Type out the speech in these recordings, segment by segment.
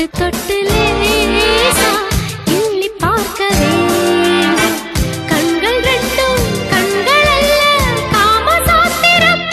தொட்டு தொட்டு லேசா கிள்ளி பார்க்க வேண்டும் கண்கள் ரெண்டும் கண்கள் அல்ல காமசாஸ்திரம்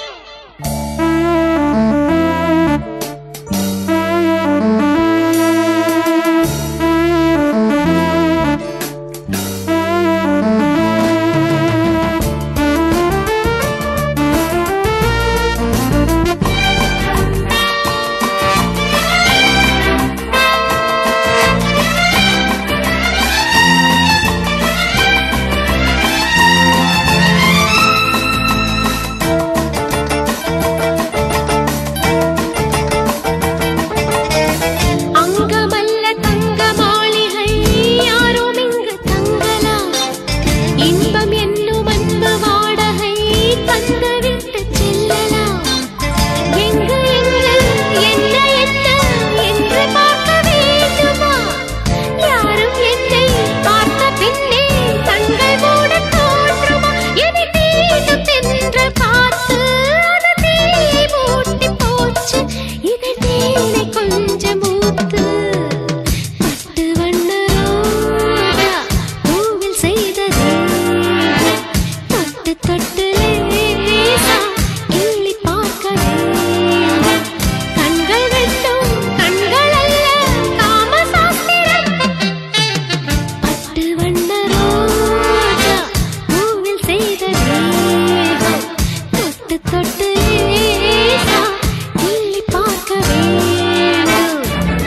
அங்கமல்ல தங்க மாளிகை யாரும் இங்கு தங்கலாம் இன்பம் என்னும் அன்பு வாடகை தந்து விட்டு செல்லலாம் எங்கு எங்கு என்ன என்ன என்று பார்க்க வேண்டுமா யாரும் என்னை பார்த்த பின்னே கண்கள் மூட தோன்றுமா என்னை தீண்டும் தென்றல் காத்து அது தீயை மூட்டி போச்சு இதை தேனை கொஞ்சம் ஊத்து பட்டு வண்ண ரோஜா பூவில் செய்ததே தொட்டு தொட்டு லேசா கிள்ளி பார்க்க வேண்டும் கண்கள் ரெண்டும் கண்கள் அல்ல காமசாஸ்திரம் பட்டு வண்ண ரோஜா பூவில் செய்த தேகம் தொட்டு தொட்டு லேசா கிள்ளி பார்க்க வேண்டும்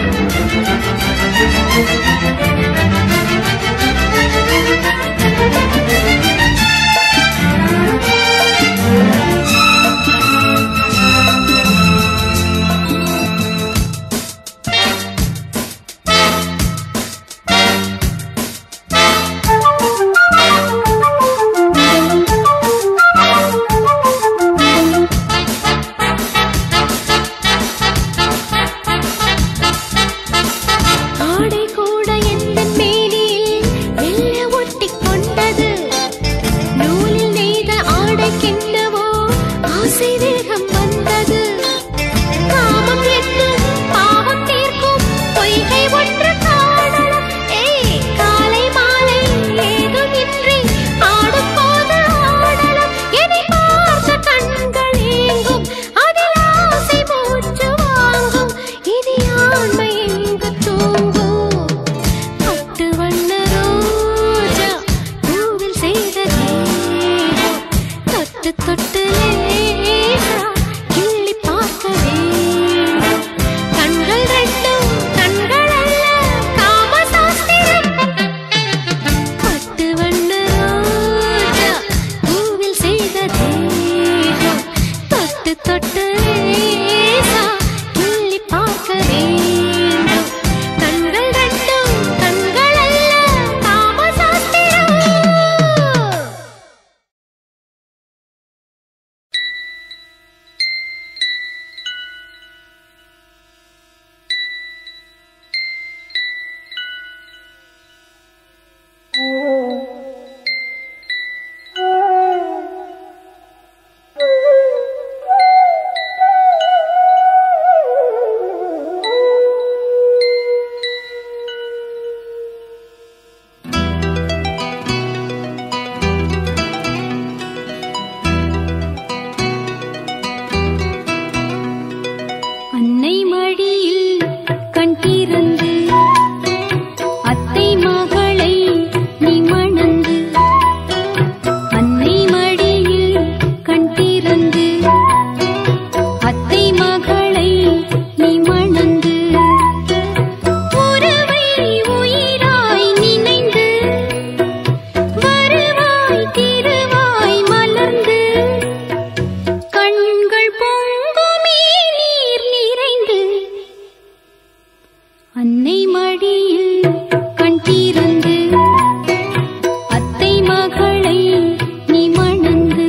ஆடை கூட எந்தன் மேனியில் மெல்ல ஒட்டிக் கொண்டது நூலில் நெய்த ஆடைக்கென்னவோ ஆசை வேகம் வந்தது காமம் என்னும் பாவம் தீர்க்கும் பொய்கை ஒன்று காணலாம் ஏய் காலை மாலை ஏதும் இன்றி ஆடும் போது ஆடலாம் என்னை பார்த்த கண்கள் ஏங்கும் அதில் ஆசை மூச்சு வாங்கும் இது ஆண்மை எங்கு தூங்கும் பட்டு வண்ண ரோஜா பூவில் செய்த தேகம் தொட்டு தொட்டு லேசா கிள்ளி பார்க்க வேண்டும் கண்கள் ரெண்டும் கண்கள் அல்ல காமசாஸ்திரம் பட்டு வண்ண ரோஜா பூவில் செய்த தேகம் தொட்டு தொட்டு லேசா கிள்ளி பார்க்க வேண்டும் கண்கள் ரெண்டும் கண்கள் அல்ல காமசாஸ்திரம் அன்னை மடியில் கண் திறந்து அத்தை மகளை நீ மணந்து அன்னை மடியில் கண் திறந்து அத்தை மகளை நீ மணந்து உறவை உயிராய் நினைந்து வருவாய் திருவாய் மலர்ந்து கண்கள் பொங்குமே நீர் நிறைந்து அன்னை மடியில் கண் திறந்து அத்தை மகளை நீ மணந்து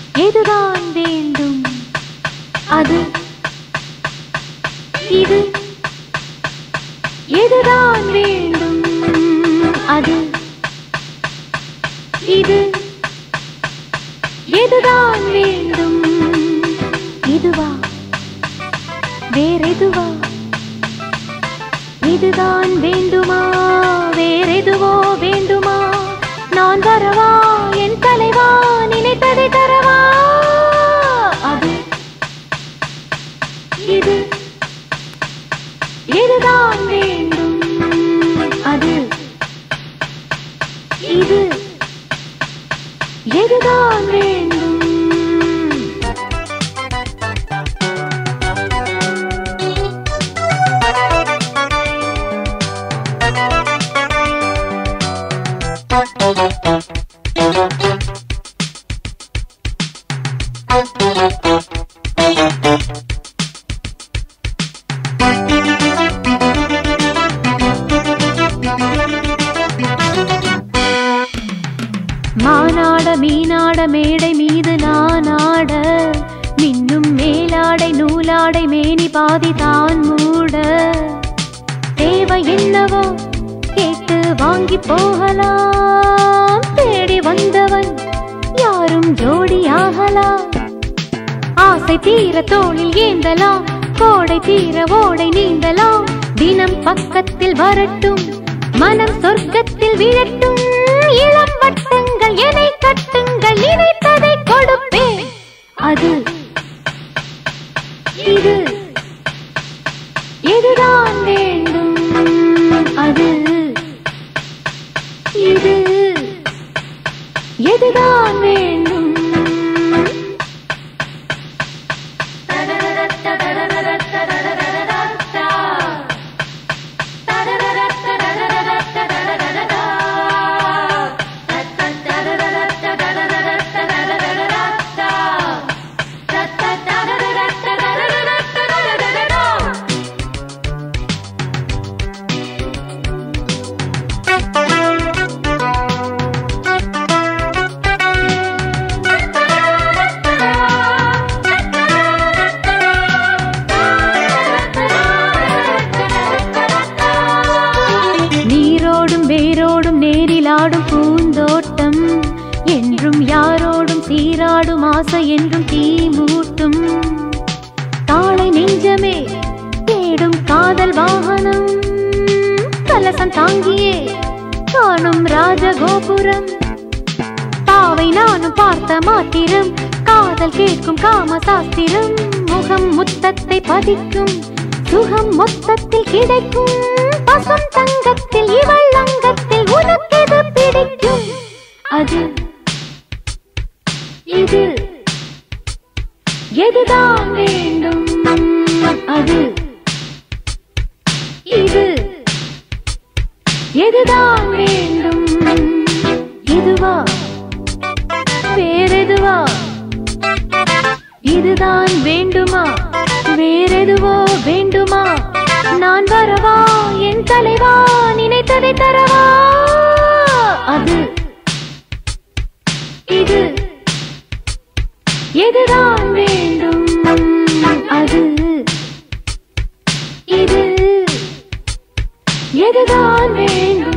எதுதான் வேண்டும் அது இது எதுதான் வேண்டும் அது இது எதுதான் வேண்டும் இதுவா வேறெதுவா இதுதான் வேண்டுமா வேறெதுவோ வேண்டுமா நான் வரவா என் தலைவா நினைத்ததை தரவா அது இது எதுதான் வேண்டும் அது இது எதுதான் வேண்டும் மானாட மீனாட மேடை மீது நான் ஆட மின்னும் மேலாடை நூலாடை மேனி பாதி தான் மூட தேவை என்னவோ கேட்டு வாங்கி போகலாம் தேடி வந்தவன் யாரும் ஜோடியாகலாம் ஆசை தீர தோளில் ஏந்தலாம் கோடை தீர ஓடை நீந்தலாம் தினம் பக்கத்தில் வரட்டும் மனம் சொர்க்கத்தில் விழட்டும் இளம் வட்டங்கள் என்னை கட்டுங்கள் நினைத்ததை கொடுப்பேன் அது இது எதுதான் வேண்டும் அது இது எதுதான் வேண்டும் நீரோடும் வேரோடும் நேரிலாடும் பூந்தோட்டம் என்றும் யாரோடும் சீராடும் ஆசை என்றும் தீ மூட்டும் காளை நெஞ்சமே தேடும் காதல் வாகனம் கலசம் தாங்கியே காணும் ராஜகோபுரம் தாவை நானும் பார்த்த மாத்திரம் காதல் கேட்கும் காம சாஸ்திரம் முகம் முத்தத்தை பதிக்கும் சுகம் மொத்தத்தில் கிடைக்கும் பசும் தங்கத்தில் இவள் அங்கத்தில் உனக்கெது பிடிக்கும் அது இது எதுதான் வேண்டும் அது இது எதுதான் வேண்டும் இதுவா வேறெதுவா இதுதான் வேண்டுமா வேறெதுவோ வேண்டுமா நான் வரவா என் தலைவா நினைத்ததை தரவா அது இது எதுதான் வேண்டும் அது இது எதுதான் வேண்டும்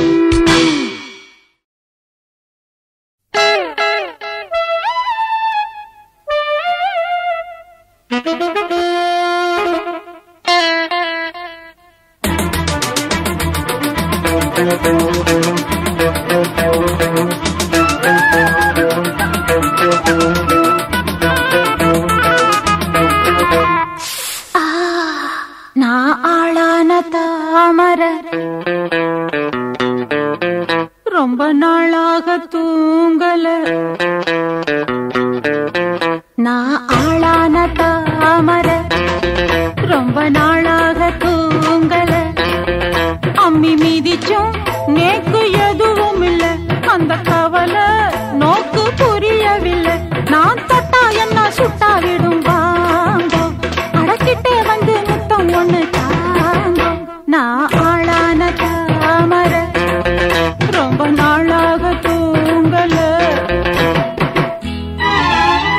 நான் ஆளான தாமர ரொம்ப நாளாக தூங்கல நான் ஆளான தாமர ரொம்ப நாளாக தூங்கல அம்மி மீதிச்சும் நேக்கு எதுவும் இல்ல அந்த கவலை நோக்கு புரியவில்லை நான் தொட்டா என்ன சுட்டா விடும் வாங்கோ அடக்கிட்டே வந்து முத்தம் ஒண்ணு தாங்கோ நான் ஆளான தாமர ரொம்ப நாளாக தூங்கல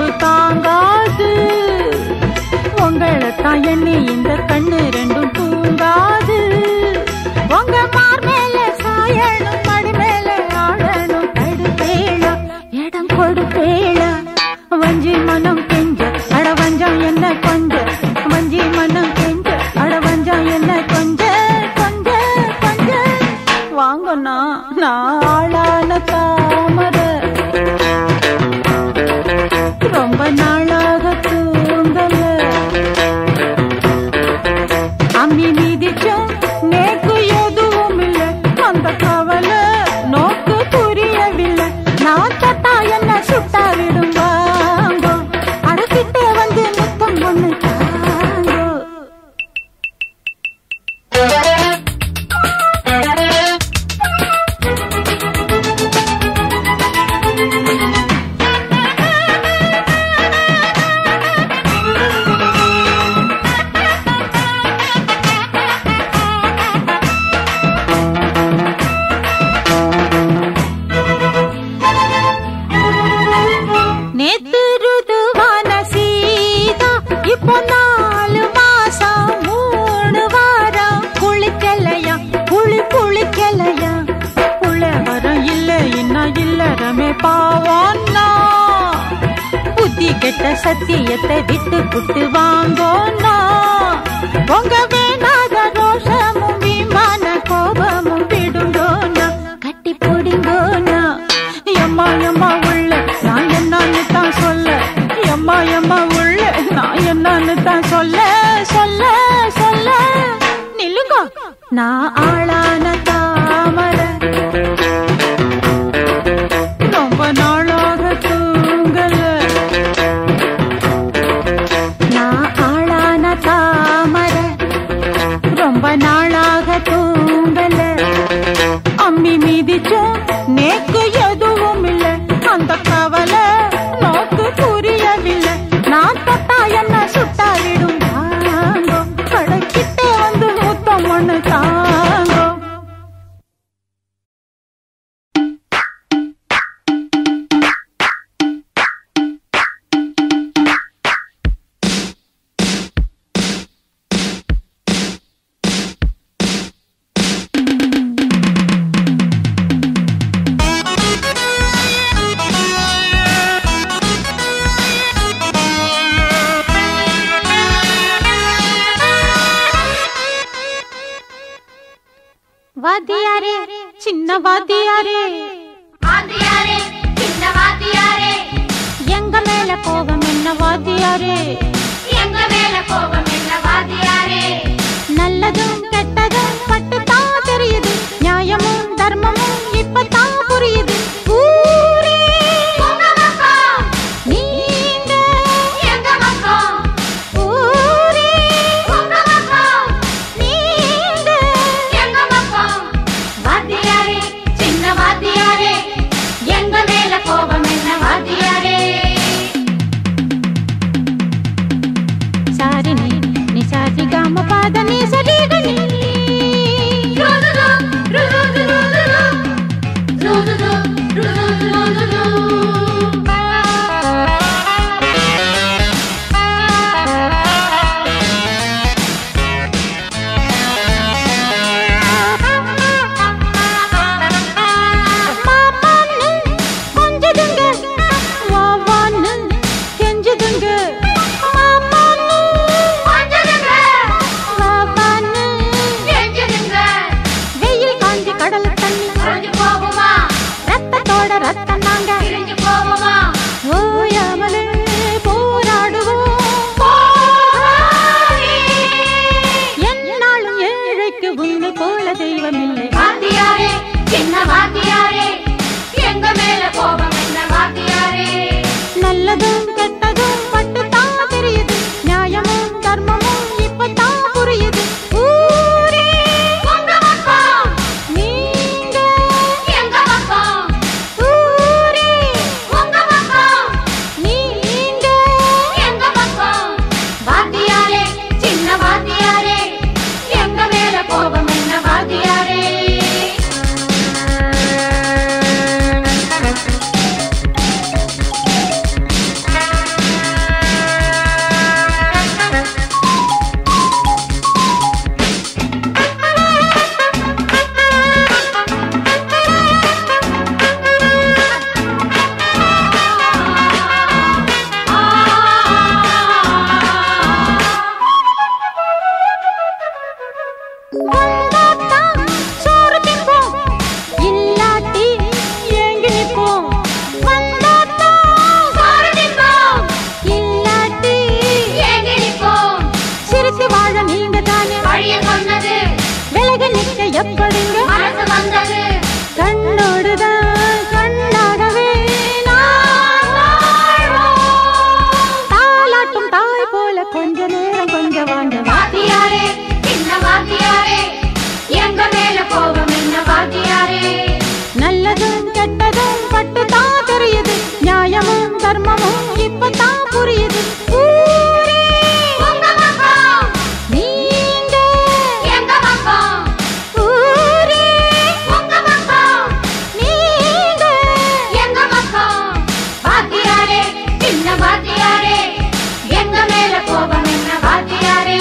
நெஞ்சு தாங்காது உங்களை தான் எண்ணி இந்த கண்ணு ரெண்டும் தூங்காது உங்க மார் மேல சாயணும் மடி மேல ஆடணும் தடுப்பேளா இடம் கொடுப்பேளா வஞ்சி மனம் கெஞ்ச அட வஞ்சம் என்ன கொஞ்ச வஞ்சி மனம் கெஞ்ச அட வஞ்சம் என்ன கொஞ்ச கொஞ்ச கொஞ்ச வாங்கண்ணா நான் ஆளான தாமரை ரொம்ப நாளாக தூங்கல அம்மி மீதிச்சும் நேக்கு எதுவும் இல்ல அந்த கவலை நோக்கு புரியவில்லை நான் தொட்டா என்ன சுட்டா விடும் வாங்கோ அடக்கிட்டே வந்து முத்தம் ஒண்ணு தாங்கோ நேத்து ருதுவான சீதா இப்போ நாலு மாசம் மூணு வாரம் குளிக்கலையா குளி குளிக்கலையா புள்ள வரம் இல்ல என்ன இல்ல ரமே பாவோன்னா புத்தி கெட்ட சத்தியத்தை விட்டு புட்டு வாங்கோன்னா உங்க வேணாத ரோஷமும் விமான கோபமும் விடுங்கோன்னா கட்டி போடுங்கோன்னா எம்மா எம்மா உள்ள நான் என்னன்னு தான் சொல்ல எம்மா எம்மா உள்ள நான் என்னன்னு தான் சொல்ல சொல்ல சொல்ல நில்லுங்க நான் ஆளான தாமரை ரொம்ப நாளாக தூங்கல நான் ஆளான தாமரை ரொம்ப நாளாக தூங்கல அம்மி மீதிச்சும் நேக்கு எதுவும் இல்ல அந்த கவலை நோக்கு புரியவில்லை நான் தொட்டா என்ன சுட்டா விடும் தாங்கோ கடைக்கிட்டே வந்து முத்தம் ஒண்ணு தாங்கோ வாத்தியாரே சின்ன வாத்தியாரே வாத்தியாரே சின்ன வாத்தியாரே எங்க மேல கோபம் என்ன வாத்தியாரே எங்க மேல கோபம் என்ன வாத்தியாரே நல்லதும் கெட்டதும் பட்டுத்தான் தெரியுது நியாயமும் தர்மமும் இப்பதான் புரியுது ஊரே உங்க பக்கம் நீங்க எங்க பக்கம் ஊரே உங்க பக்கம் நீங்க எங்க பக்கம் வாத்தியாரே சின்ன வாத்தியாரே எங்க மேல கோபம் என்ன வாத்தியாரே சாரி நீ நீ சாரி காம பாத நீ சரி கனி ருதுரு, ருதுரு, ருதுரு. ருதுரு, ருதுரு, ருதுரு. மாமான்னு கொஞ்சதுங்க வாவான்னு கெஞ்சதுங்க மாமான்னு கொஞ்சதுங்க, வாவான்னு கெஞ்சுதுங்க. வெயில் காஞ்சி கடல் தண்ணி ஒழிஞ்சு போகுமா ரத்தத்தோட ரத்தம் நாங்க பிரிஞ்சு போகுமா ஓயாமலே போராடுவோம் போராடி. என்னாலும் ஏழைக்கு உன்னை போல தெய்வம் இல்லை வாத்தியாரே சின்ன வாத்தியாரே எங்க மேல கோபம் என்ன வாத்தியாரே நல்லதும் கெட்டதும் பட்டுத்தான் தெரியுது நியாயமும் தர்மமும் இப்பதான் புரியுது ஊரே உங்க பக்கம் நீங்க எங்க பக்கம் ஊரே உங்க பக்கம் நீங்க எங்க பக்கம் வாத்தியாரே சின்ன வாத்தியாரே எங்க மேல கோபம் என்ன வாத்தியாரே தர்மமும் இப்பதான் புரியுது ஊரே உங்க பக்கம் நீங்க எங்க பக்கம் ஊரே உங்க பக்கம் நீங்க எங்க பக்கம் வாத்தியாரே சின்ன வாத்தியாரே எங்க மேல கோபம் என்ன வாத்தியாரே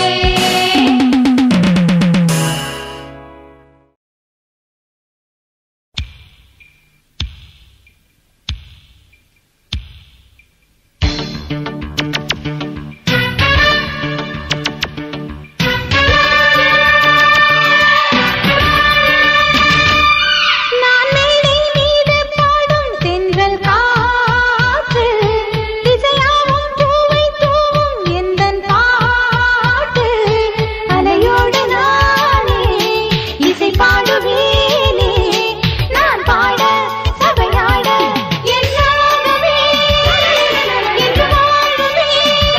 நான் மேடை மீது பாடும் தென்றல் காற்று திசையாவும் பூவை தூவும் எந்தன் பாட்டு அலையோடு நானே இசை பாடுவேனே நான் பாட சபையாட எல்லாமே என்று வாழுமே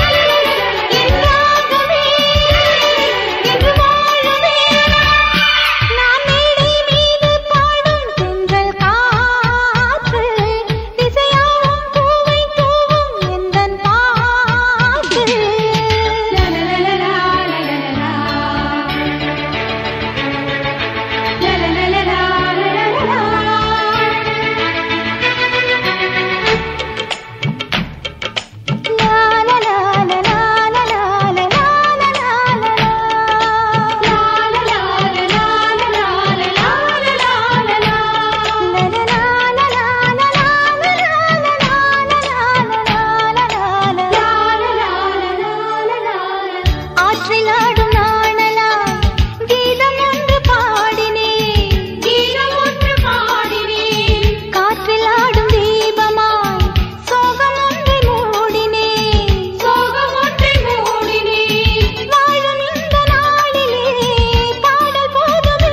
எல்லாமே என்று வாழுமே நான் மேடை மீது பாடும் தென்றல் காற்று திசையாவும் பூவை தூவும் எந்தன் பாட்டு ஆற்றில் ஆடும் நாணலாம் கீதம் ஒன்று பாடினேன் கீதம் ஒன்று பாடினேன் காற்றில் ஆடும் தீபமாய் சோகம் ஒன்றை மூடினேன் சோகம் ஒன்றை மூடினேன் வாழும் இந்த நாளிலே பாடல் போதுமே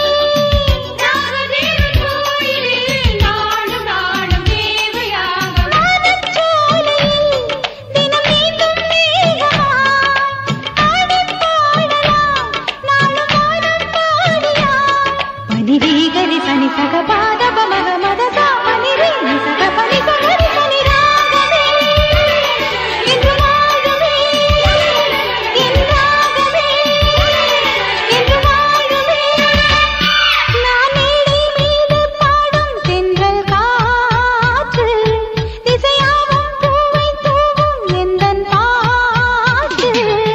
நாகதேவன் கோயிலில் நாளும் நாளும் தேவையாக மாதச்சோலையில் தினம் நீந்தும் மேகமாய் ஆடிப் பாடலாம் நாளும் வானம் பாடியாய் பனிரீகரி சனி சக பாதப மக மத சா பனிரீ நி சக பனி சகரி சனி ராகமே என்று வாழுமே என் ராகமே என்று வாழுமே நான் மேடை மீது பாடும் தென்றல் காற்று திசையாவும் பூவை தூவும் எந்தன் பாட்டு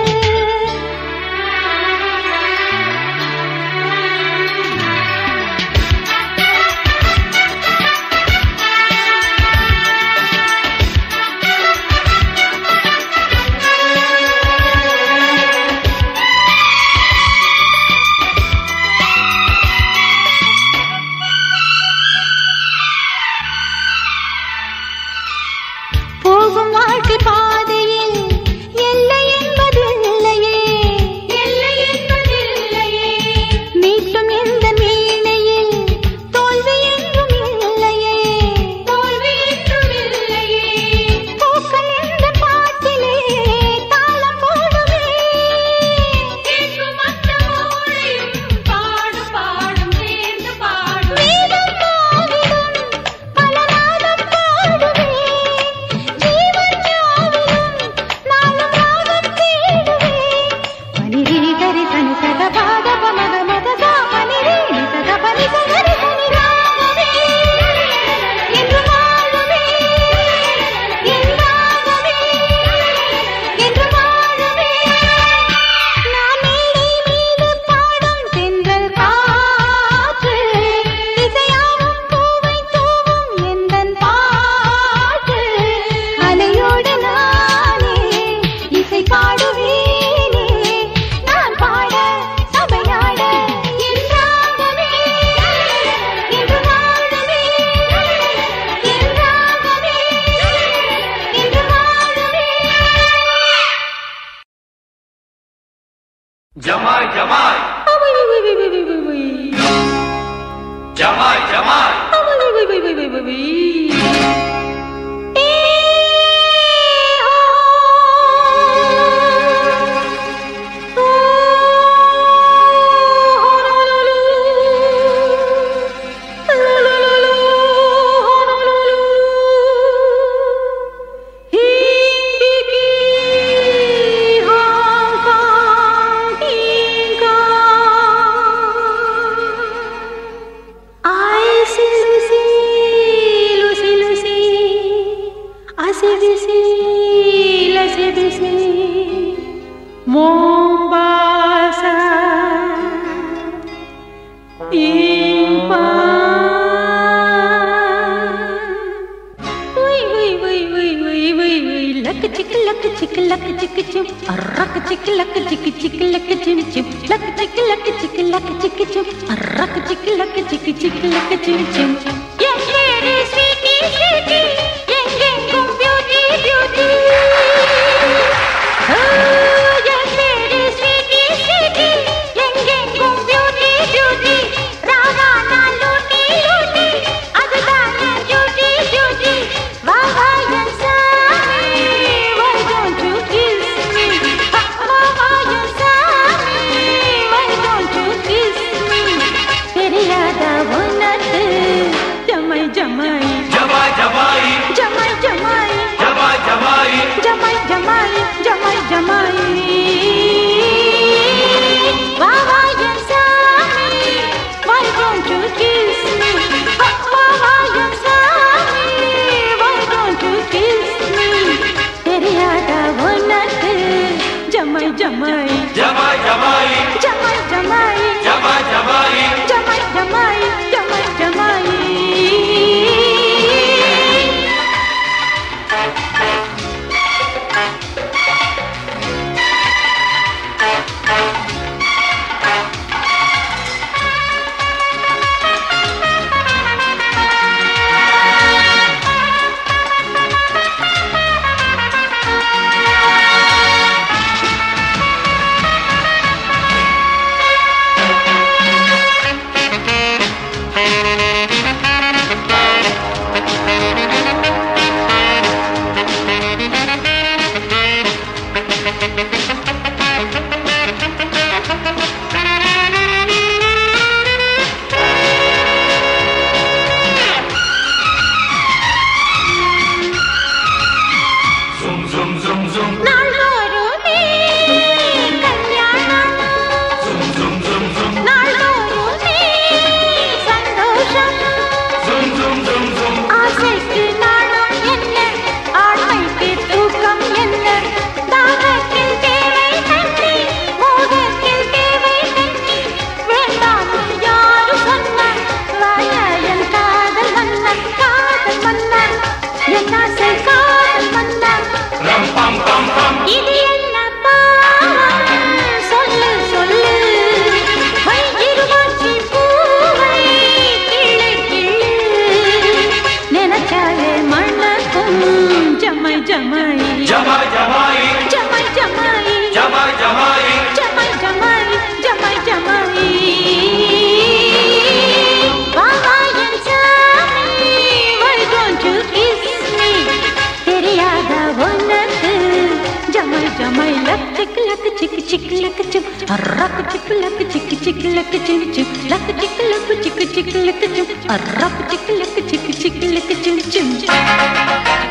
போகும் வாழ்க்கை பாதையில் எல்லை என்பதில்லையே எல்லை என்பதில்லையே மீட்டும் எந்த வீணையில் தோல்வி என்றும் இல்லையே தோல்வி என்றும் இல்லையே பூக்கள் எந்த பாட்டிலே தாளம் போடுமே கேட்கும் அந்த ஓடையும் பாடும் பாடும் சேர்ந்து பாடும் வேதம் பாடிடும் பல நாதம் பாடுவே ஜீவன் யாவிலும் நாளும் ராகம் தேடுவே பனிரி கரி சனி சக பாத பமக மத சா பனிரி நி சக பனி சகரி சனி ராகமே என்று வாழுமே என் ராகமே என்று வாழுமே நான் மேடை மீது பாடும் தென்றல் காற்று திசையாவும் பூவை தூவும் எந்தன் பாட்டு அலையோடு நானே இசை பாடுவேனே நான் பாட சபையாட என் ராகமே என்று வாழுமே என் ராகமே என்று வாழுமே ஜமாய் ஜமாய் ஜமாய் ஜமாய் chum arrak chik lak chik chik lak chum chum lak chik lak chik lak chik chum arrak chik lak chik chik lak chum chum எங்கேடி ஸ்வீட்டி ஸ்வீட்டி எங்கெங்கும் பியூட்டி பியூட்டி எங்கேடி ஸ்வீட்டி ஸ்வீட்டி எங்கெங்கும் பியூட்டி பியூட்டி ராவா நான் லூட்டி லூட்டி அதுதான் என் duty duty வா வா என் சாமி why don't you kiss me வா வா என் சாமி why don't you kiss me தெரியாத உனக்கு ஜமை ஜமை Jamai, Jamai, ஜமை ஜமை Jamai, Jamai, ஜமாய் ஜமாய் ஜமாய் ஜமாய் வா வா என் சாமி why don't you kiss me வா வா வா என் சாமி why don't you kiss me தெரியாத உனக்கு ஜமாய் ஜமாய் Jamai, Jamai, ஜமாய் ஜமாய் Jamai, Jamai, ஜமாய் ஜமாய் ஜமாய் ஜமாய் Zum, zum, zum, zum, நாள்தோறுமே கல்யாணம் zum, zum, zum, zum, நாள்தோறுமே சந்தோஷம் zum, zum, zum, zum, ஆசைக்கு நாளும் என்ன ஆண்மைக்கு தூக்கம் என்ன தாகத்தில் தேவை தண்ணி மோகத்தில் தேவை தண்ணி வேண்டாம் யாரு சொன்ன வாயன் காதல் மன்னன் காதல் மன்னன் என் ஆசை காதல் மன்னன் ram, pam, pam, pam, இது என்ன பாவம் சொல்லு சொல்லு வை இருவாச்சி பூவை கிள்ளு கிள்ளு நினைச்சாலே மணக்கும் ஜமை ஜமை Jamai, Jamai, ஜமை ஜமை Jamai, Jamai, ஜமை ஜமை ஜமை ஜமை வா வா என் சாமி why don't you kiss me தெரியாத உனக்கு ஜமை ஜமை லக் சிக் லக் சிக் சிக் லக் சிக் அரக் சிக் லக் சிக் சிக் லக் சிக் சிக் லக் சிக் லக் சிக் சிக் லக் சிக் அரக் சிக் லக் சிக் சிக் லக் சிக் சிக்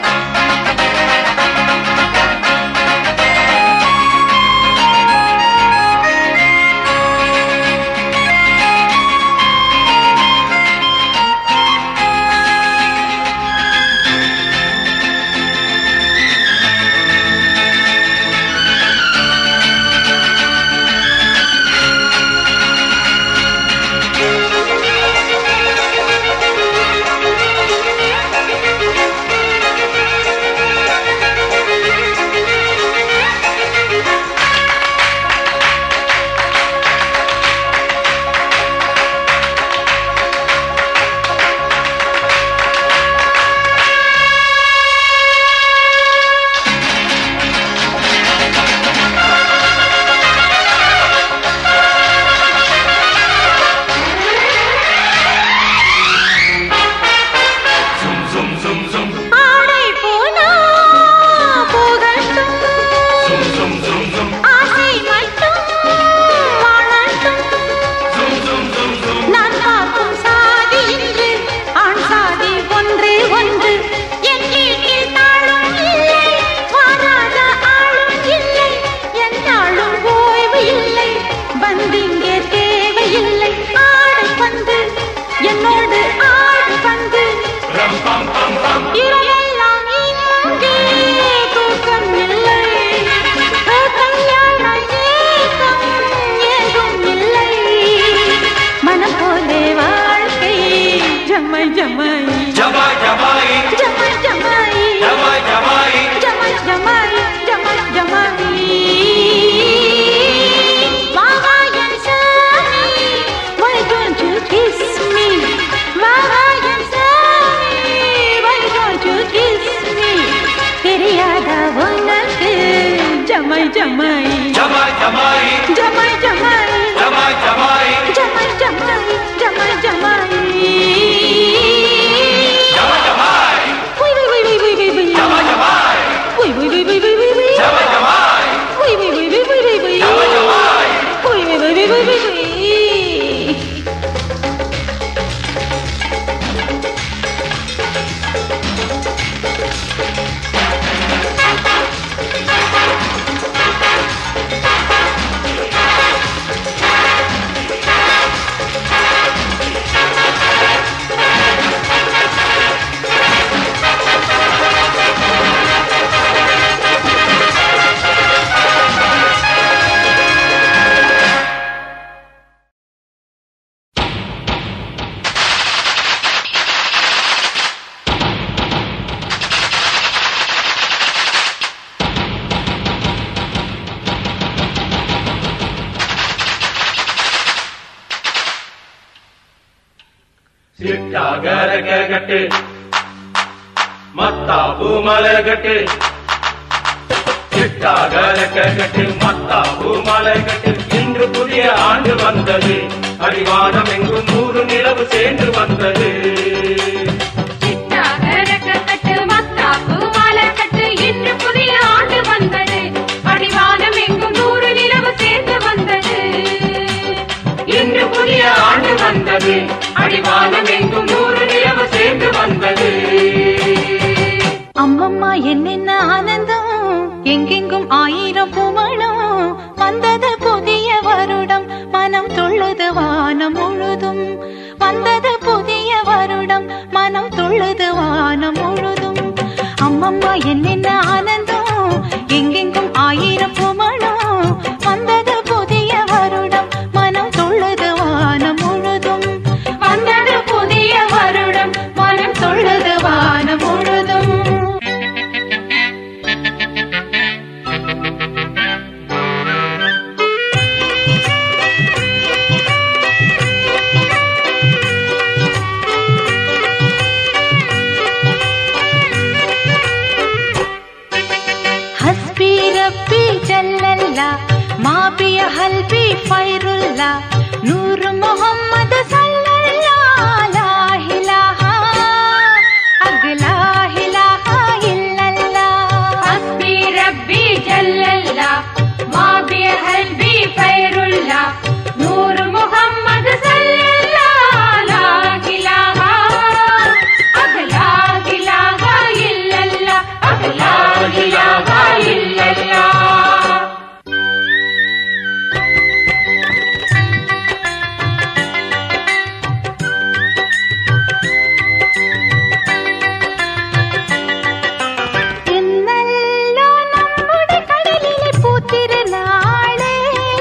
zum, zum, zum, zum, ஆடை போனா போகட்டும் zum, zum, zum, zum, ஆசை மட்டும் வாழட்டும் zum, zum, zum, zum, நான் பார்க்கும் சாதி இன்று ஆண் சாதி ஒன்றே ஒன்று என் வீட்டில் நாளும் இல்லை மாறாத ஆளும் இல்லை என் நாளும் ஓய்வு இல்லை வந்திங்கே தேவையில்லை ஆடை பந்து என்னோடு ஆடு பந்து ram, pam, pam, pam, இரவெல்லாம் இங்கே தூக்கம் இல்லை கல்யாண ஏக்கம் ஏதும் இல்லை மனம் போலே வாழ்க்கை ஜமை ஜமை Jamai, Jamai, ஜமை ஜமை Jamai, Jamai, ஜமை ஜமை ஜமை ஜமை சிட்டாகரக கட்டு மத்தாப்பு மலை கட்டு சிட்டாகரக கட்டு மத்தாப்பு மலை கட்டு இன்று புதிய ஆண்டு வந்தது அடிவானம் எங்கும் நூறு நிலவு சேர்ந்து வந்தது சிட்டாகரக்கட்டு மத்தாப்பு மாலைக்கட்டு இன்று புதிய ஆண்டு வந்தது அடிவானம் எங்கும் நூறு நிலவு சேர்ந்து வந்தது இன்று புதிய ஆண்டு வந்தது அடிவானம் எங்கும் நூறு நிலவு சேர்ந்து வந்தது அம்மம்மா என்னென்ன ஆனந்தம் எங்கெங்கும் ஆயிரம் பூமணம் வந்தது புதிய வருடம் மனம் துள்ளுது வானம் முழுதும் வந்தது புதிய வருடம் மனம் துள்ளுது வானம் முழுதும் அம்மம்மா என்னென்ன ஆனந்தம் எங்கெங்கும் ஆயிரம் பூமணம் வந்தது புதிய வருடம் மனம் துள்ளுது வானம் முழுதும் வந்தது புதிய வருடம் மனம் துள்ளுது வானம் முழுதும் हस्बी रब्बी जल्लल्ला माँ भी हल्बी फैरुल्ला नूर मोहम्मद सल्लल्लाह ला इलाहा अगला इलाहा इल्लल्लाह ஹஸ்பி ரப்பி ஜல்லல்லா மாபி ஹல்பி ஃபைருல்லா நூர் முஹம்மது ஸல்லல்லா லா இலாஹா அகலா இலாஹா இல்லல்லா அகலா இலாஹா இல்லல்லா എന്നല്ലോ നമ്മുടെ കടലിലെ പൂത്തിരുന്നാളേ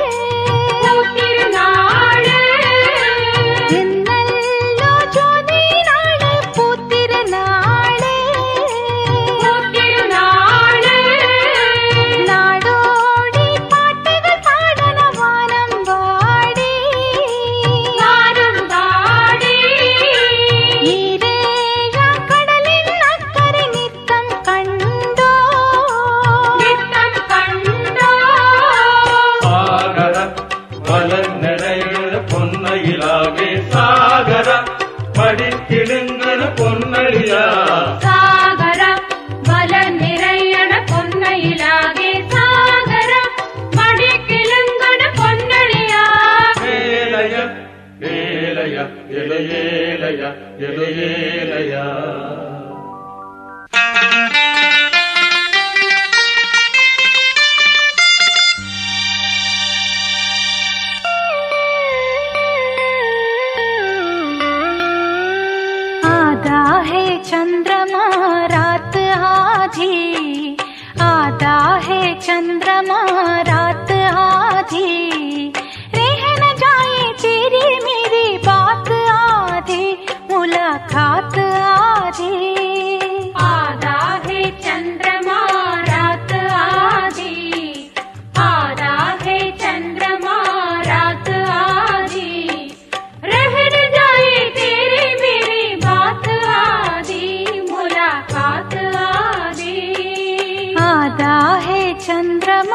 திருநாடு എന്നല്ലോ ജ്യോതിനാള് പൂത്തിരുന്നാളേ திருநாடு നാടോടി പാട്ടുകൾ പാടണ വാനം പാടി நாடும் பாடி ഈരേഴാം കടലിൻ അക്കരെ നിത്തം കണ്ടോ நித்தம் கண்டோ சாகர மலர் நிறைகிற பொன்னையிலாவே சாகர படித்திடுங்கிற பொன்னழியா சாகர பல நிறையன பொன்னையிலாகே சாகர மடி கிளங்கன பொன்னழியா ஏலைய ஏலைய இளையேலைய இளையேலையா आधा है चंद्रमा रात आधी आधा है चंद्रमा रात आधी रह न जाए तेरी मेरी बात आधी मुलाकात आधी आधा है चंद्रमा रात आधी आधा है चंद्रमा रात आधी रह न जाए तेरी मेरी बात आधी मुलाकात आधी आधा है चंद्रमा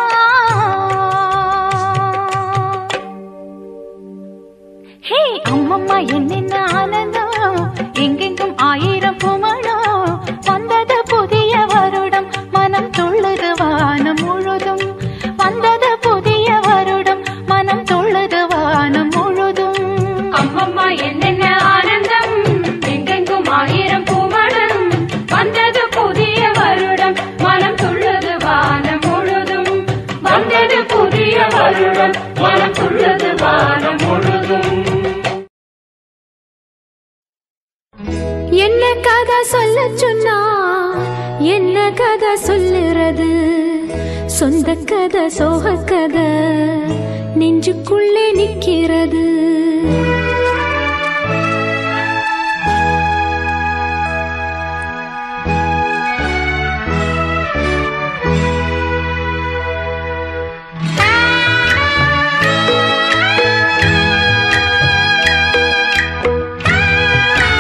ஹே அம்மம்மா என்னென்ன ஆனந்தம் எங்கெங்கும் ஆயிரம் பூமணம் வந்தது புதிய வருடம் மனம் துள்ளுது வானம் முழுதும் வந்தது புதிய வருடம் மனம் துள்ளுது வானம் முழுதும் அம்மம்மா என்னென்ன ஆனந்தம் எங்கெங்கும் ஆயிரம் பூமணம் வந்தது புதிய வருடம் மனம் துள்ளுது வானம் முழுதும் வந்தது புதிய வருடம் மனம் துள்ளுது வானம் முழுதும் என்ன கதை சொல்ல சொன்னா என்ன கதை சொல்லுறது சொந்த கதை சோக கதை நெஞ்சுக்குள்ளே நிக்கிறது ஆ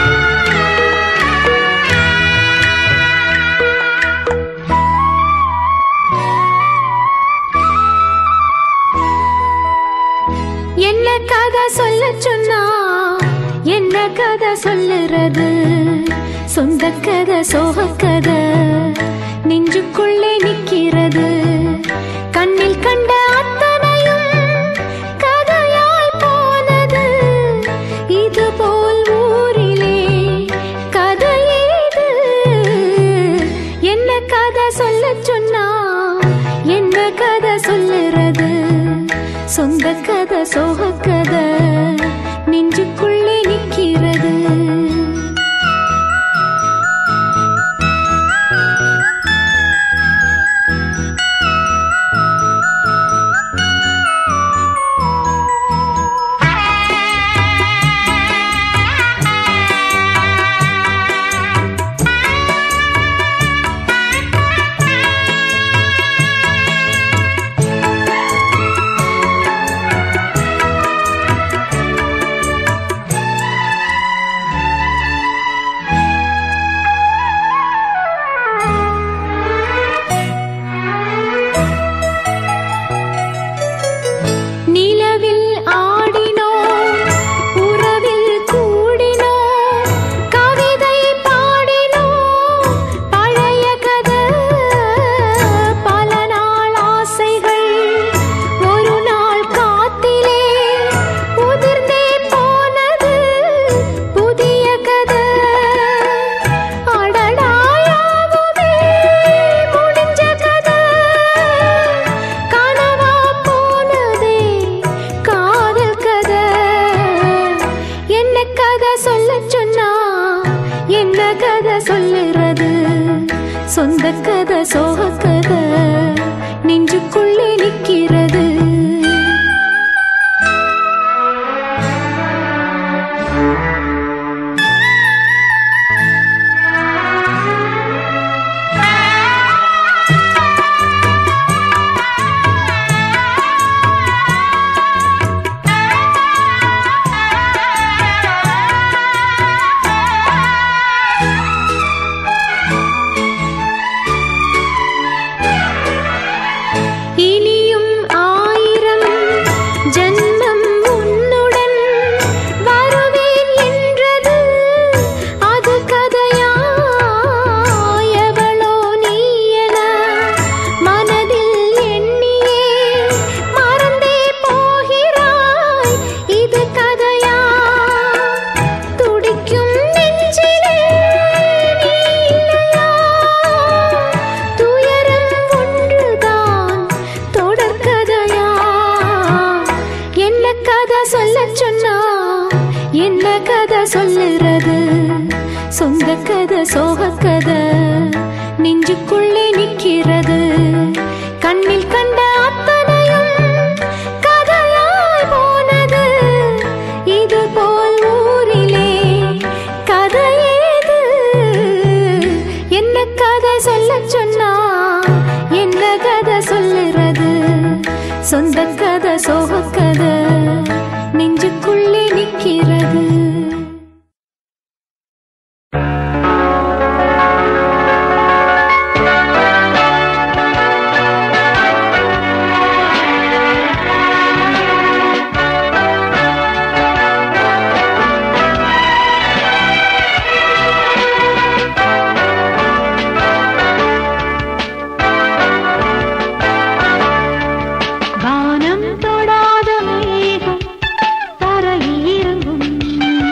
நிக்கிறது சொந்த கதை சோக கதை நெஞ்சுக்குள்ளே நிக்கிறது கண்ணில் கண்ட அத்தனையும் கதையாய் போனது இது போல் ஊரிலே கதையேது என்ன கதை சொல்ல சொன்னா என்ன கதை சொல்லுறது சொந்த கதை சோக கதை நெஞ்சுக்குள்ளே நிக்கிறது நிலவில் ஆடினோம் உறவில் கூடினோம் கவிதை பாடினோம் பழைய கதை பல நாள் ஆசைகள் ஒரு நாள் காத்திலே உதிர்ந்தே போனது புதிய கதை அடடாயாவுமே முடிஞ்ச கதை கனவா போனதே காதல் கதை என்ன கதை சொல்ல சொன்னா என்ன கதை சொல்லுறது சொந்த கதை சோக கதை நெஞ்சுக்குள்ளே நிக்கிறது இனியும் ஆயிரம் ஜன்மம் உன்னுடன் வருவேன் என்றது அது கதையா எவளோ நீ என மனதில் எண்ணியே மறந்தே போகிறாய் இது கதையா துடிக்கும் நெஞ்சிலே நீ இல்லையா துயரம் ஒன்றுதான் தொடர்கதையா என்ன கதை சொல்ல சொன்னா என்ன கதை சொல்லுறது சொந்த கதை சோக கதை நெஞ்சுக்குள்ளே நிக்கிறது கண்ணில் கண்ட அத்தனையும் கதையாய் போனது இது போல் ஊரிலே கதையேது என்ன கதை சொல்ல சொன்னா என்ன கதை சொல்லுறது சொந்த கதை சோக கதை நெஞ்சுக்குள்ளே நிக்கிறது வானம் தொடாத மேகம் தரையில் இறங்கும்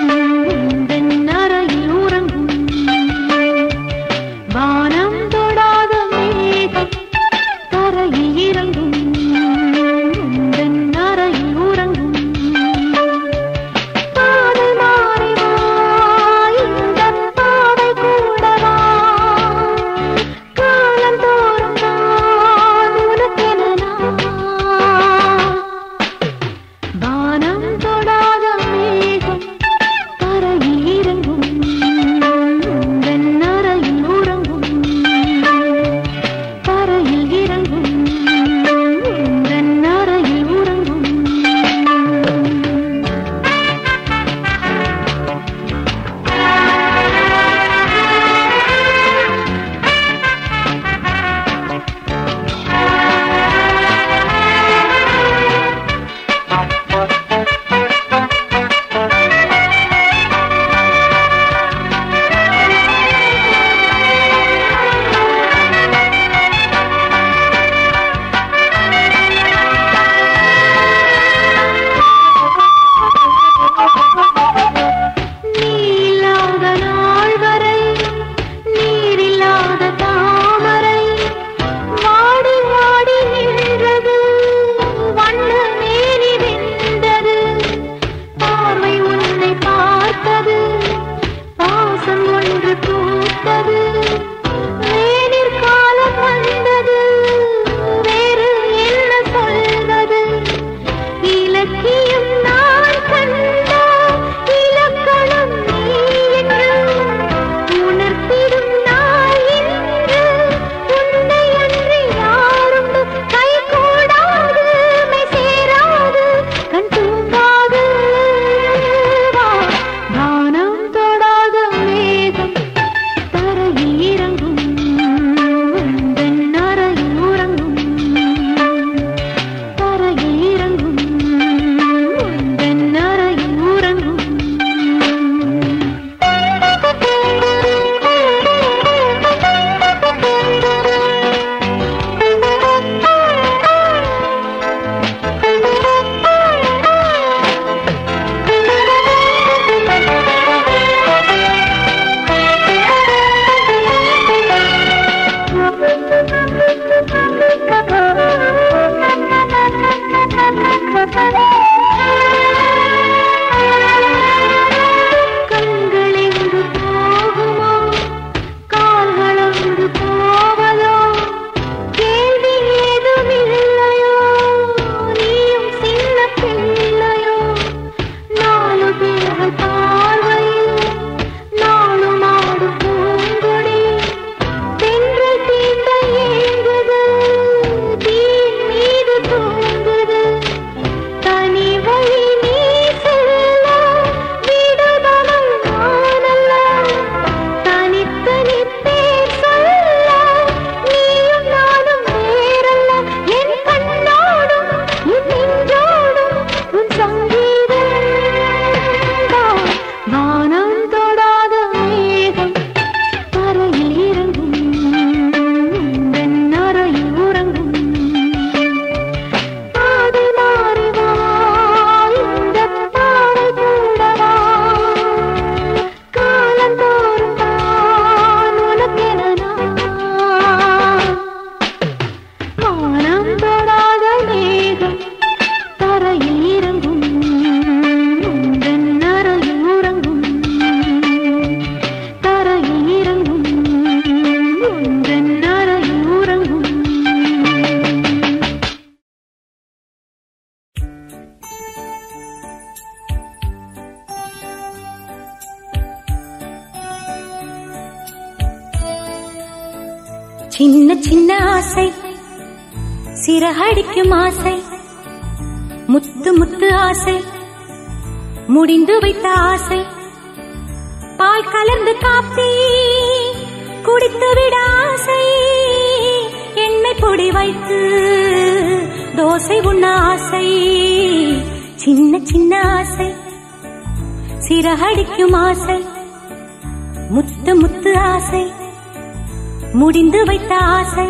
சின்ன சின்ன ஆசை சிறகடிக்கும் ஆசை முத்து முத்து ஆசை முடிந்து வைத்த ஆசை பால் கலந்து காப்பி குடித்து விட ஆசை எண்ணெய் பொடி வைத்து தோசை உண்ண ஆசை சின்ன சின்ன ஆசை சிறகடிக்கும் ஆசை முத்து முத்து ஆசை முடிந்து வைத்த ஆசை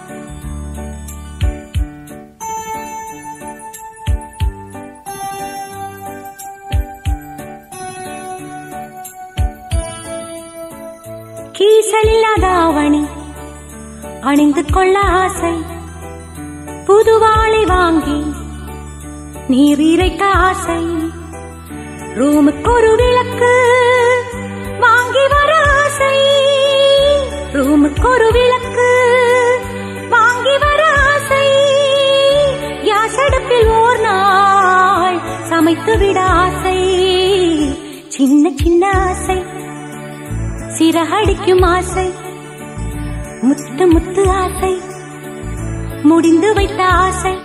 கீசலில்லாத ஆவணி அணிந்து கொள்ள ஆசை புதுவாளை வாங்கி நீர் இறைக்க ஆசை ரூமுக்கு ஒரு விளக்கு வாங்கி வர ஆசை ரூமுக்கு ஒரு விளக்கு வாங்கி வர ஆசை கேஸ் அடுப்பில் ஓர் நாள் சமைத்து விட ஆசை சின்ன சின்ன ஆசை சிறகடிக்கும் ஆசை முத்து முத்து ஆசை முடிந்து வைத்த ஆசை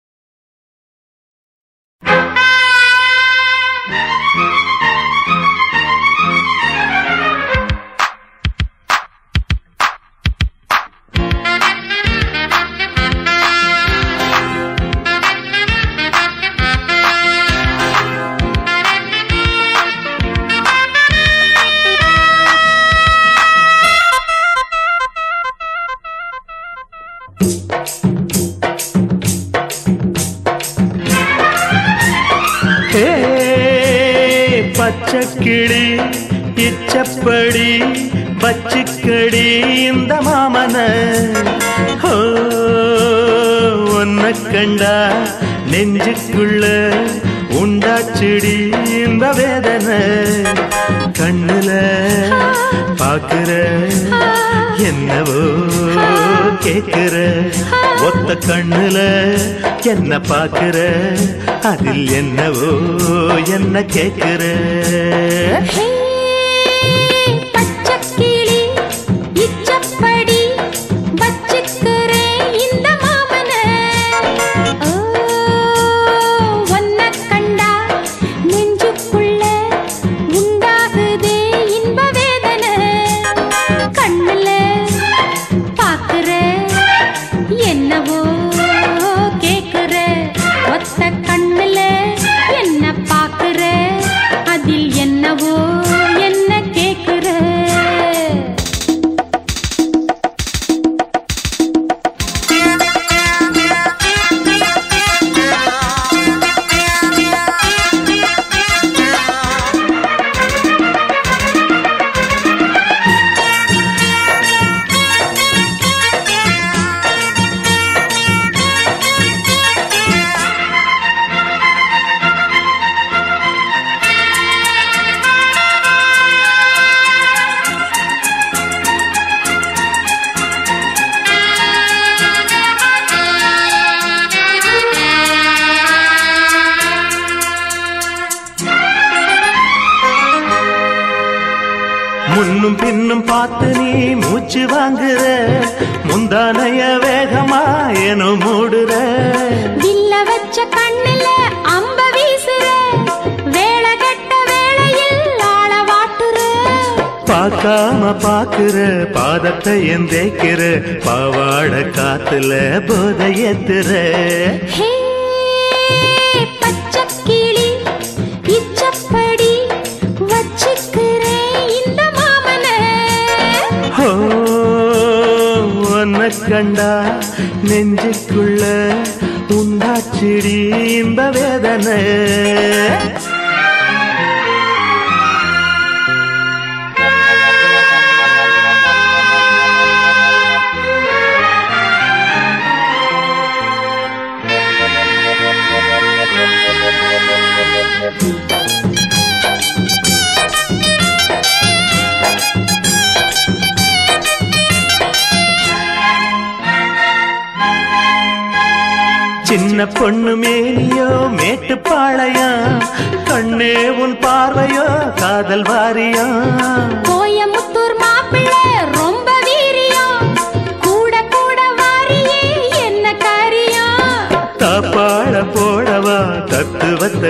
ஏ பச்சைக்கிளி இச்சப்படி பச்சிக்கடி இந்த மாமன ஓ ஒன்ன கண்டா நெஞ்சுக்குள்ள உண்டாச்செடி இந்த வேதனை கண்ணுல பாக்குற என்னவோ கேக்குற ஒத்த கண்ணுல என்ன பாக்குற அதில் என்னவோ என்ன கேக்குற ஹே, பச்சைக்கிளி, இச்சப்படி, வச்சுக்கிறேன் இந்த மாமனை. ஓ, உன்னைக் கண்டா நெஞ்சுக்குள்ள உண்டாகுதே இன்ப வேதனை. கண்ணுல பாக்குற, என்னவோ கேக்குற ஒத்த கண்ணுல என்ன பாக்குற அதில் என்னவோ என்ன கேக்குற முன்னும் பின்னும் பார்த்து நீ மூச்சு வாங்குற முந்தானைய வேகமா என மூடுற வில்ல வச்ச கண்ணுல அம்ப வீசுற வேலை கெட்ட வேளையில் ஆள வாட்டுற பார்க்காம பாக்குற பாதத்தை எந்தேக்கிற பாவாட காத்துல போத ஏத்துற ஹே பச்சைக்கிளி இச்சப்படி வச்சுக்கிறேன் இந்த மாமனை ஓ உன்னை கண்டா நெஞ்சுக்குள்ள உண்டாச்சிடி இந்த வேதனை சின்ன பொண்ணு மேனியோ மேட்டுப்பாளையம் கண்ணே உன் பார்வையோ காதல் வாரியம் கோயமுத்தூர் மாப்பிள்ளை ரொம்ப வீரியம் கூட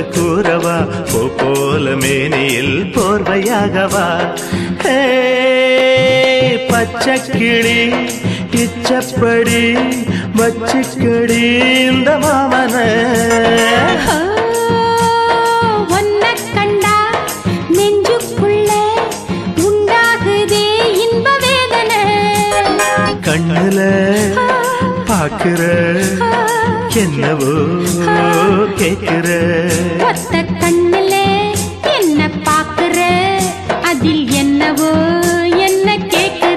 கூறவா பூ போல மேனியில் போர்வையாகவா ஹே, பச்சை கிளி இச்சப்படி வச்சுக்கடி இந்த மாமன ஒன்ன கண்டா நெஞ்சுக்குள்ள உண்டாகுதே இன்ப வேதனை கண்ணுல பாக்குற என்னவோ கேக்குற ஒத்த கண்ணுல என்ன பாக்குற அதில் என்னவோ என்ன கேக்குற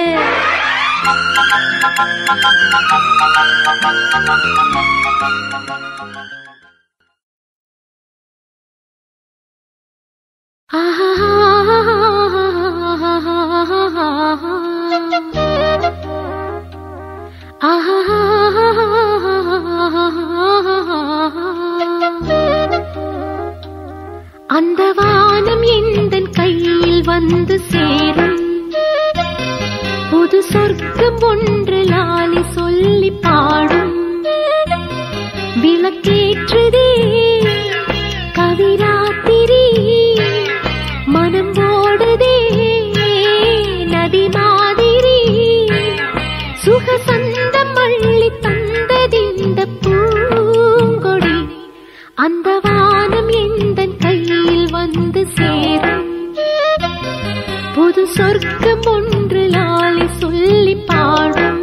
அந்த வானம் எந்த கையில் வந்து சேரும் புது சொர்க்கம் ஒன்று லாலி சொல்லி பாடும் விளக்கேற்றுதே கவிராத்திரி மனம் ஓடுதே நதி மாதிரி சுகசந்தம் அள்ளி தந்ததிந்த பூங்கொடி அந்த வானம் எந்த கையில் வந்து சேரும் புது சொர்க்கம் ஒன்று லாலி சொல்லி பாடும்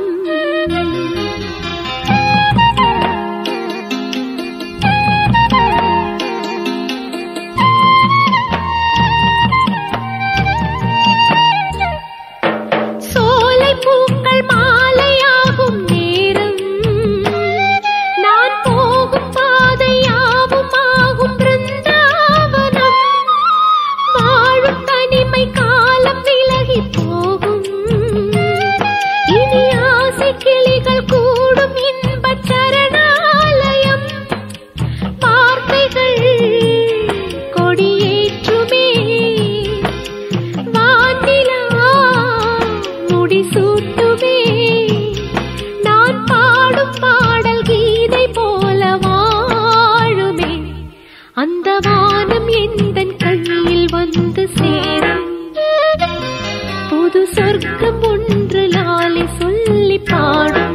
சோலை பூக்கள் மாலையாகும் நேரம் நான் போகும் பாதையாவும் ஆகும் பிருந்தாவனம் வாழும் தனிமை காலம் விலகி போகும் இனி ஆசை கிளிகள் கூடும் இன்பச் சரணாலயம் வார்த்தைகள் கொடியேற்றுமே வானிலா முடிசூட்டுமே நான் பாடும் பாடல் கீதை போல வாழுமே அந்த வானம் எந்த கையில் வந்து சேரும் புது சொர்க்கம் ஒன்று லாலி சொல்லி பாடும்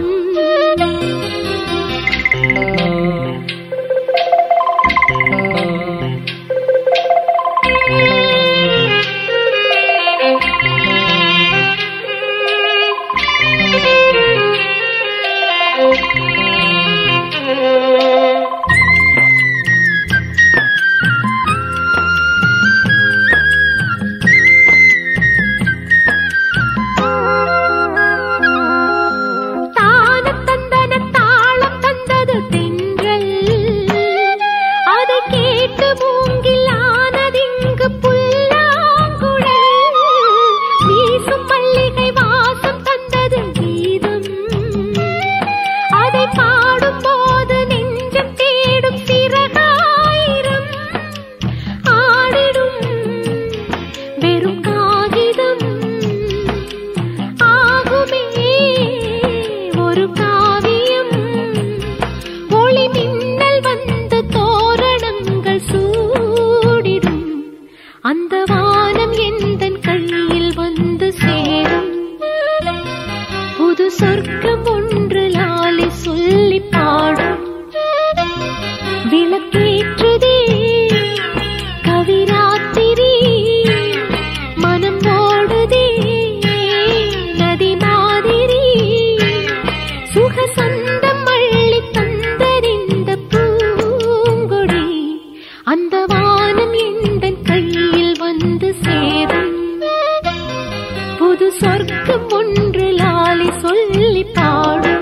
தான தந்தன தாளம் தந்தது தென்றல் அதை கேட்டு மூங்கில் ஆனதிங்கு புல்லாங்குழல் வீசும் மல்லிகை வாசம் தந்தது கீதம் அதை பாடும் போது நெஞ்சம் தேடும் சிறகாயிரம் ஆடிடும் வெறும் காகிதம் ஆகுமே ஒரு காவியம் ஒளி மின்னல் வந்து தோரணங்கள் சூடிடும் அந்த வானம் எந்த கையில் வந்து சேரும் புது சொர்க்கம் ஒன்று லாலி சொல்லி பாடும் விளக்கேற்றுதே கவிராத்திரி மனம் ஓடுதே நதி மாதிரி சுகசந்தம் அள்ளி தந்தறிந்த பூங்கொடி அந்த வானம் எந்த கையில் வந்து சேரும் புது சொர்க்கம் ஒன்று லாலி சொல்லி பாடும்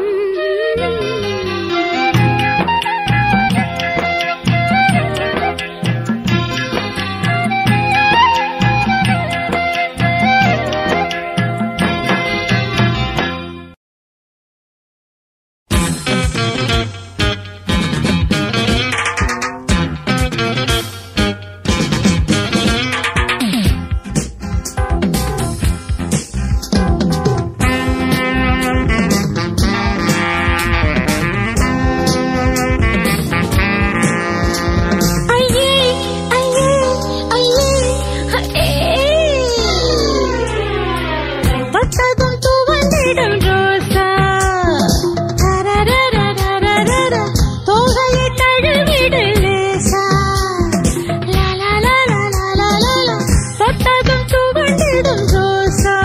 தொட்டதும் துவண்டிடும் ரோசா தரரரரரரர, தோகையை தழுவிடு லேசா லா, லா, லா, லா, லா, லா, லா, லா. தொட்டதும் துவண்டிடும் ரோசா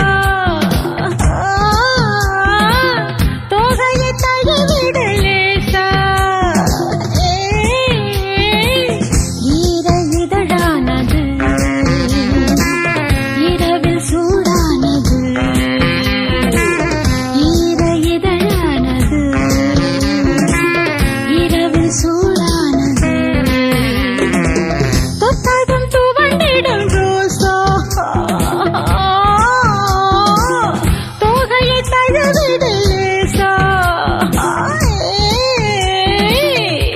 தோகையை தழுவிடு லேசா ஏய், ஈர இதழானது இரவில் சூடானது ஈர இதழானது இரவில் சூடானது தொட்டதும் துவண்டிடும் ரோசா தோகையை தழுவிடு லேசா ஏய்.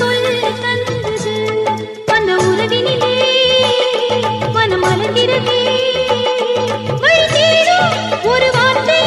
சொல் தந்தது வந்த உறவினிலே மனம் மலர்கிறதே வழி தேடும் ஒரு வார்த்தை